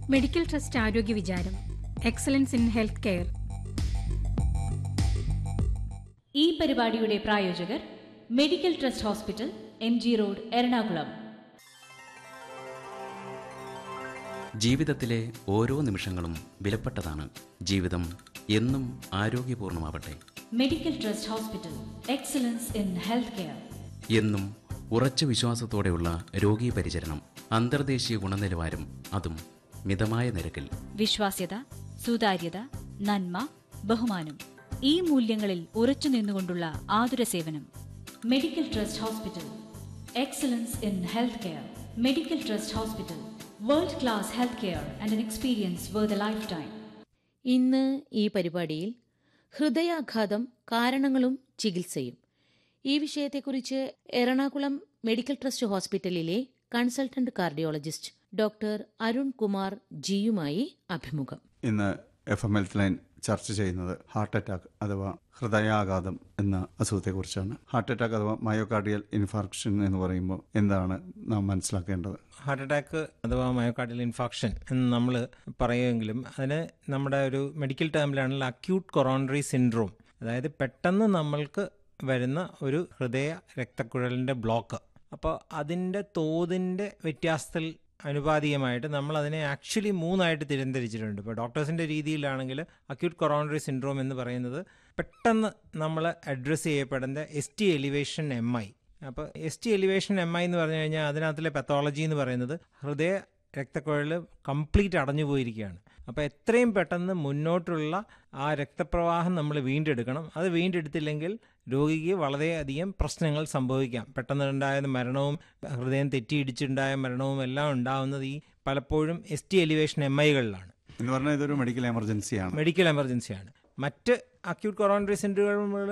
medical trust ആരോഗ്യ വിചാരം excellence in health care ഈ പരിപാടിയുടെ പ്രായോജകർ medical trust hospital M G road Ernakulam ജീവിതത്തിലെ ഓരോ നിമിഷങ്ങളും വിലപ്പെട്ടതാണ് ജീവിതം എന്നും ആരോഗ്യപൂർണമാവട്ടെ medical trust hospital excellence in health care എന്നും ഉറച്ച വിശ്വാസത്തോടെയുള്ള രോഗീ പരിചരണം അന്തർദേശീയ ഗുണനിലവാരം അതും മിതമായ നിരക്കിൽ വിശ്വാസ്യത സുതാര്യത നന്മ ബഹുമാനം ഈ മൂല്യങ്ങളിൽ ഉറച്ചു നിന്നുകൊണ്ടുള്ള ആതുര സേവനം medical trust hospital excellence in health care medical trust hospital world class health care and an experience where the life time ഇന്ന് ഈ പരിപാടിയിൽ ഹൃദയാഘാതം കാരണങ്ങളും ചികിത്സയും ഈ വിഷയത്തെക്കുറിച്ച് എറണാകുളം മെഡിക്കൽ ട്രസ്റ്റ് ഹോസ്പിറ്റലിലെ consultant cardiologist doctor Arun Kumar ജിയുമായി അഭിമുഖം ഇന്ന് എഫ് എം ഹെൽത്ത് ലൈൻ ചർച്ച ചെയ്യുന്നത് ഹാർട്ട് അറ്റാക്ക് അഥവാ ഹൃദയാഘാതം എന്ന അസുഖത്തെക്കുറിച്ചാണ് ഹാർട്ട് അറ്റാക്ക് അഥവാ മയോകാർഡിയൽ ഇൻഫാർക്ഷൻ എന്ന് പറയുമ്പോൾ എന്താണ് നാം മനസ്സിലാക്കേണ്ടത് ഹാർട്ട് അറ്റാക്ക് അഥവാ മയോകാർഡിയൽ ഇൻഫാക്ഷൻ എന്ന് നമ്മൾ പറയുമെങ്കിലും അതിന് നമ്മുടെ ഒരു മെഡിക്കൽ ടേമിലാണെങ്കിൽ അക്യൂട്ട് കൊറോണറി സിൻഡ്രോം അതായത് പെട്ടെന്ന് നമ്മൾക്ക് വരുന്ന ഒരു ഹൃദയ രക്തക്കുഴലിൻ്റെ ബ്ലോക്ക് അപ്പോൾ അതിൻ്റെ തോതിൻ്റെ വ്യത്യാസത്തിൽ അനുപാതികമായിട്ട് നമ്മൾ അതിനെ ആക്ച്വലി മൂന്നായിട്ട് തിരംതിരിച്ചിട്ടുണ്ട് ഇപ്പോൾ ഡോക്ടേഴ്സിൻ്റെ രീതിയിലാണെങ്കിൽ അക്യൂട്ട് കൊറോണറി സിൻഡ്രോം എന്ന് പറയുന്നത് പെട്ടെന്ന് നമ്മൾ അഡ്രസ്സ് ചെയ്യപ്പെടുന്ന S T elevation M I അപ്പോൾ S T elevation M I എന്ന് പറഞ്ഞു കഴിഞ്ഞാൽ അതിനകത്തിലെ പെത്തോളജി എന്ന് പറയുന്നത് ഹൃദയ രക്തക്കുഴൽ കംപ്ലീറ്റ് അടഞ്ഞു പോയിരിക്കുകയാണ് അപ്പോൾ എത്രയും പെട്ടെന്ന് മുന്നോട്ടുള്ള ആ രക്തപ്രവാഹം നമ്മൾ വീണ്ടെടുക്കണം അത് വീണ്ടെടുത്തില്ലെങ്കിൽ രോഗിക്ക് വളരെയധികം പ്രശ്നങ്ങൾ സംഭവിക്കാം പെട്ടെന്നുണ്ടായ മരണവും ഹൃദയം തെറ്റിയിടിച്ചുണ്ടായ മരണവും എല്ലാം ഉണ്ടാവുന്നത് ഈ പലപ്പോഴും എസ് ടി എലിവേഷൻ എം ഐകളിലാണ് എന്ന് പറഞ്ഞാൽ ഇതൊരു മെഡിക്കൽ എമർജൻസിയാണ് മെഡിക്കൽ എമർജൻസിയാണ് മറ്റ് അക്യൂട്ട് കൊറോണറി സിൻഡ്രോമുകൾ